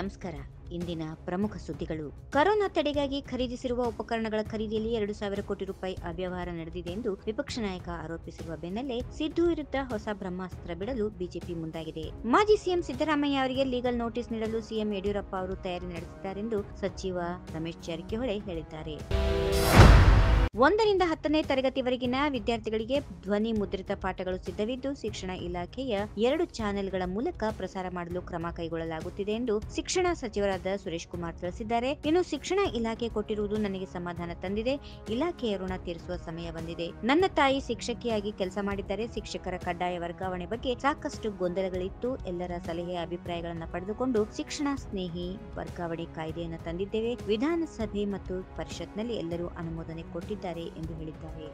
ನಮಸ್ಕಾರ ಇಂದಿನ ಪ್ರಮುಖ ಸುದ್ದಿಗಳು ಕರೋನಾ ತಡೆಗಾಗಿ ಖರೀದಿಸಿರುವ ಉಪಕರಣಗಳ ಖರೀದಿಯಲ್ಲಿ ಎರಡು ಸಾವಿರ ಕೋಟಿ ರೂಪಾಯಿ ಅವ್ಯವಹಾರ ನಡೆದಿದೆ ಎಂದು ವಿಪಕ್ಷ ನಾಯಕ ಆರೋಪಿಸಿರುವ ಬೆನ್ನಲ್ಲೇ ಸಿದ್ದು ವಿರುದ್ಧ ಹೊಸ ಬ್ರಹ್ಮಾಸ್ತ್ರ ಬಿಡಲು ಬಿಜೆಪಿ ಮುಂದಾಗಿದೆ ಮಾಜಿ ಸಿಎಂ ಸಿದ್ದರಾಮಯ್ಯ ಅವರಿಗೆ ಲೀಗಲ್ ನೋಟಿಸ್ ನೀಡಲು ಸಿಎಂ ಯಡಿಯೂರಪ್ಪ ಅವರು ತಯಾರಿ ನಡೆಸಿದ್ದಾರೆಂದು ಸಚಿವ ರಮೇಶ್ ಜಾರಕಿಹೊಳಿ ಹೇಳಿದ್ದಾರೆ ಒಂದರಿಂದ ಹತ್ತನೇ ತರಗತಿವರೆಗಿನ ವಿದ್ಯಾರ್ಥಿಗಳಿಗೆ ಧ್ವನಿ ಮುದ್ರಿತ ಪಾಠಗಳು ಸಿದ್ಧವಿದ್ದು ಶಿಕ್ಷಣ ಇಲಾಖೆಯ ಎರಡು ಚಾನೆಲ್ಗಳ ಮೂಲಕ ಪ್ರಸಾರ ಮಾಡಲು ಕ್ರಮ ಕೈಗೊಳ್ಳಲಾಗುತ್ತಿದೆ ಎಂದು ಶಿಕ್ಷಣ ಸಚಿವರಾದ ಸುರೇಶ್ ಕುಮಾರ್ ತಿಳಿಸಿದ್ದಾರೆ ಇನ್ನು ಶಿಕ್ಷಣ ಇಲಾಖೆ ಕೊಟ್ಟಿರುವುದು ನನಗೆ ಸಮಾಧಾನ ತಂದಿದೆ ಇಲಾಖೆಯ ಋಣ ತೀರಿಸುವ ಸಮಯ ಬಂದಿದೆ ನನ್ನ ತಾಯಿ ಶಿಕ್ಷಕಿಯಾಗಿ ಕೆಲಸ ಮಾಡಿದ್ದಾರೆ ಶಿಕ್ಷಕರ ಕಡ್ಡಾಯ ವರ್ಗಾವಣೆ ಬಗ್ಗೆ ಸಾಕಷ್ಟು ಗೊಂದಲಗಳಿತ್ತು ಎಲ್ಲರ ಸಲಹೆ ಅಭಿಪ್ರಾಯಗಳನ್ನು ಪಡೆದುಕೊಂಡು ಶಿಕ್ಷಣ ಸ್ನೇಹಿ ವರ್ಗಾವಣೆ ಕಾಯ್ದೆಯನ್ನು ತಂದಿದ್ದೇವೆ ವಿಧಾನಸಭೆ ಮತ್ತು ಪರಿಷತ್ನಲ್ಲಿ ಎಲ್ಲರೂ ಅನುಮೋದನೆ ಕೊಟ್ಟಿದ್ದಾರೆ ಎಂದು ಹೇಳಿದ್ದಾರೆ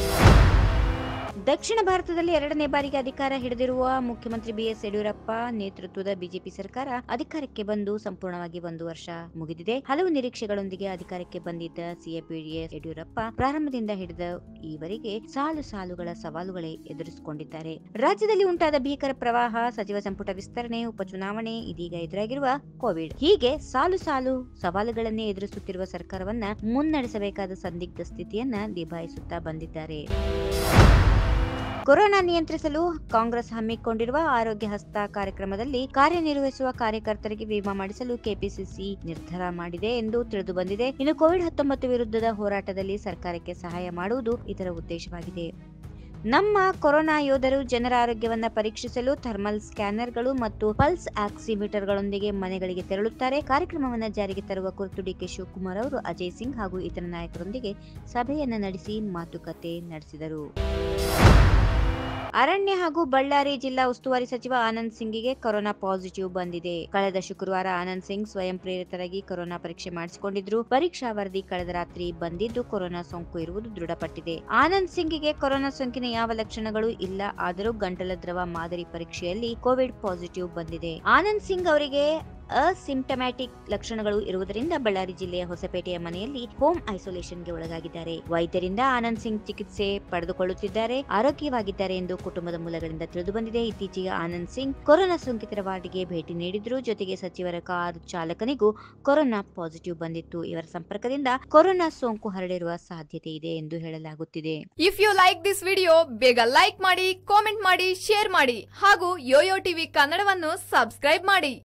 ದಕ್ಷಿಣ ಭಾರತದಲ್ಲಿ ಎರಡನೇ ಬಾರಿಗೆ ಅಧಿಕಾರ ಹಿಡಿದಿರುವ ಮುಖ್ಯಮಂತ್ರಿ ಬಿಎಸ್ ಯಡಿಯೂರಪ್ಪ ನೇತೃತ್ವದ ಬಿಜೆಪಿ ಸರ್ಕಾರ ಅಧಿಕಾರಕ್ಕೆ ಬಂದು ಸಂಪೂರ್ಣವಾಗಿ ಒಂದು ವರ್ಷ ಮುಗಿದಿದೆ ಹಲವು ನಿರೀಕ್ಷೆಗಳೊಂದಿಗೆ ಅಧಿಕಾರಕ್ಕೆ ಬಂದಿದ್ದ ಸಿಎಂ ಬಿಎಸ್ ಯಡಿಯೂರಪ್ಪ ಪ್ರಾರಂಭದಿಂದ ಹಿಡಿದ ಈವರೆಗೆ ಸಾಲು ಸಾಲುಗಳ ಸವಾಲುಗಳೇ ಎದುರಿಸಿಕೊಂಡಿದ್ದಾರೆ ರಾಜ್ಯದಲ್ಲಿ ಉಂಟಾದ ಭೀಕರ ಪ್ರವಾಹ ಸಚಿವ ಸಂಪುಟ ವಿಸ್ತರಣೆ ಉಪಚುನಾವಣೆ ಇದೀಗ ಎದುರಾಗಿರುವ ಕೋವಿಡ್ ಹೀಗೆ ಸಾಲು ಸಾಲು ಸವಾಲುಗಳನ್ನೇ ಎದುರಿಸುತ್ತಿರುವ ಸರ್ಕಾರವನ್ನ ಮುನ್ನಡೆಸಬೇಕಾದ ಸಂದಿಗ್ಧ ಸ್ಥಿತಿಯನ್ನ ನಿಭಾಯಿಸುತ್ತಾ ಬಂದಿದ್ದಾರೆ ಕೊರೋನಾ ನಿಯಂತ್ರಿಸಲು ಕಾಂಗ್ರೆಸ್ ಹಮ್ಮಿಕೊಂಡಿರುವ ಆರೋಗ್ಯ ಹಸ್ತ ಕಾರ್ಯಕ್ರಮದಲ್ಲಿ ಕಾರ್ಯನಿರ್ವಹಿಸುವ ಕಾರ್ಯಕರ್ತರಿಗೆ ವಿಮಾ ಮಾಡಿಸಲು ಕೆಪಿಸಿಸಿ ನಿರ್ಧಾರ ಮಾಡಿದೆ ಎಂದು ತಿಳಿದು ಬಂದಿದೆ ಇನ್ನು ಕೋವಿಡ್ ಹತ್ತೊಂಬತ್ತು ವಿರುದ್ಧದ ಹೋರಾಟದಲ್ಲಿ ಸರ್ಕಾರಕ್ಕೆ ಸಹಾಯ ಮಾಡುವುದು ಇದರ ಉದ್ದೇಶವಾಗಿದೆ ನಮ್ಮ ಕೊರೋನಾ ಯೋಧರು ಜನರ ಆರೋಗ್ಯವನ್ನ ಪರೀಕ್ಷಿಸಲು ಥರ್ಮಲ್ ಸ್ಕ್ಯಾನರ್ಗಳು ಮತ್ತು ಪಲ್ಸ್ ಆಕ್ಸಿಮೀಟರ್ಗಳೊಂದಿಗೆ ಮನೆಗಳಿಗೆ ತೆರಳುತ್ತಾರೆ ಕಾರ್ಯಕ್ರಮವನ್ನು ಜಾರಿಗೆ ತರುವ ಕುರಿತು ಡಿಕೆ ಶಿವಕುಮಾರ್ ಅವರು ಅಜಯ್ ಸಿಂಗ್ ಹಾಗೂ ಇತರ ನಾಯಕರೊಂದಿಗೆ ಸಭೆಯನ್ನ ನಡೆಸಿ ಮಾತುಕತೆ ನಡೆಸಿದರು ಅರಣ್ಯ ಹಾಗೂ ಬಳ್ಳಾರಿ ಜಿಲ್ಲಾ ಉಸ್ತುವಾರಿ ಸಚಿವ ಆನಂದ್ ಸಿಂಗಿಗೆ ಕೊರೋನಾ ಪಾಸಿಟಿವ್ ಬಂದಿದೆ ಕಳೆದ ಶುಕ್ರವಾರ ಆನಂದ್ ಸಿಂಗ್ ಸ್ವಯಂ ಪ್ರೇರಿತರಾಗಿ ಕೊರೋನಾ ಪರೀಕ್ಷೆ ಮಾಡಿಸಿಕೊಂಡಿದ್ರು ಪರೀಕ್ಷಾ ವರದಿ ಕಳೆದ ರಾತ್ರಿ ಬಂದಿದ್ದು ಕೊರೋನಾ ಸೋಂಕು ಇರುವುದು ದೃಢಪಟ್ಟಿದೆ ಆನಂದ್ ಸಿಂಗಿಗೆ ಕೊರೋನಾ ಸೋಂಕಿನ ಯಾವ ಲಕ್ಷಣಗಳು ಇಲ್ಲ ಆದರೂ ಗಂಟಲ ದ್ರವ ಮಾದರಿ ಪರೀಕ್ಷೆಯಲ್ಲಿ ಕೋವಿಡ್ ಪಾಸಿಟಿವ್ ಬಂದಿದೆ ಆನಂದ್ ಸಿಂಗ್ ಅವರಿಗೆ ಅಸಿಂಟಮ್ಯಾಟಿಕ್ ಲಕ್ಷಣಗಳು ಇರುವುದರಿಂದ ಬಳ್ಳಾರಿ ಜಿಲ್ಲೆಯ ಹೊಸಪೇಟೆಯ ಮನೆಯಲ್ಲಿ ಹೋಮ್ ಐಸೋಲೇಷನ್ಗೆ ಒಳಗಾಗಿದ್ದಾರೆ ವೈದ್ಯರಿಂದ ಆನಂದ್ ಸಿಂಗ್ ಚಿಕಿತ್ಸೆ ಪಡೆದುಕೊಳ್ಳುತ್ತಿದ್ದಾರೆ ಆರೋಗ್ಯವಾಗಿದ್ದಾರೆ ಎಂದು ಕುಟುಂಬದ ಮೂಲಗಳಿಂದ ತಿಳಿದು ಬಂದಿದೆ ಇತ್ತೀಚೆಗೆ ಆನಂದ್ ಸಿಂಗ್ ಕೊರೋನಾ ಸೋಂಕಿತರ ವಾರ್ಡ್ಗೆ ಭೇಟಿ ನೀಡಿದ್ರು ಜೊತೆಗೆ ಸಚಿವರ ಕಾರು ಚಾಲಕನಿಗೂ ಕೊರೋನಾ ಪಾಸಿಟಿವ್ ಬಂದಿತ್ತು ಇವರ ಸಂಪರ್ಕದಿಂದ ಕೊರೋನಾ ಸೋಂಕು ಹರಡಿರುವ ಸಾಧ್ಯತೆ ಇದೆ ಎಂದು ಹೇಳಲಾಗುತ್ತಿದೆ if you like this video ಬೇಗ ಲೈಕ್ ಮಾಡಿ ಕಾಮೆಂಟ್ ಮಾಡಿ ಶೇರ್ ಮಾಡಿ ಹಾಗೂ ಯೋಯೋ ಟಿವಿ ಕನ್ನಡವನ್ನು ಸಬ್ಸ್ಕ್ರೈಬ್ ಮಾಡಿ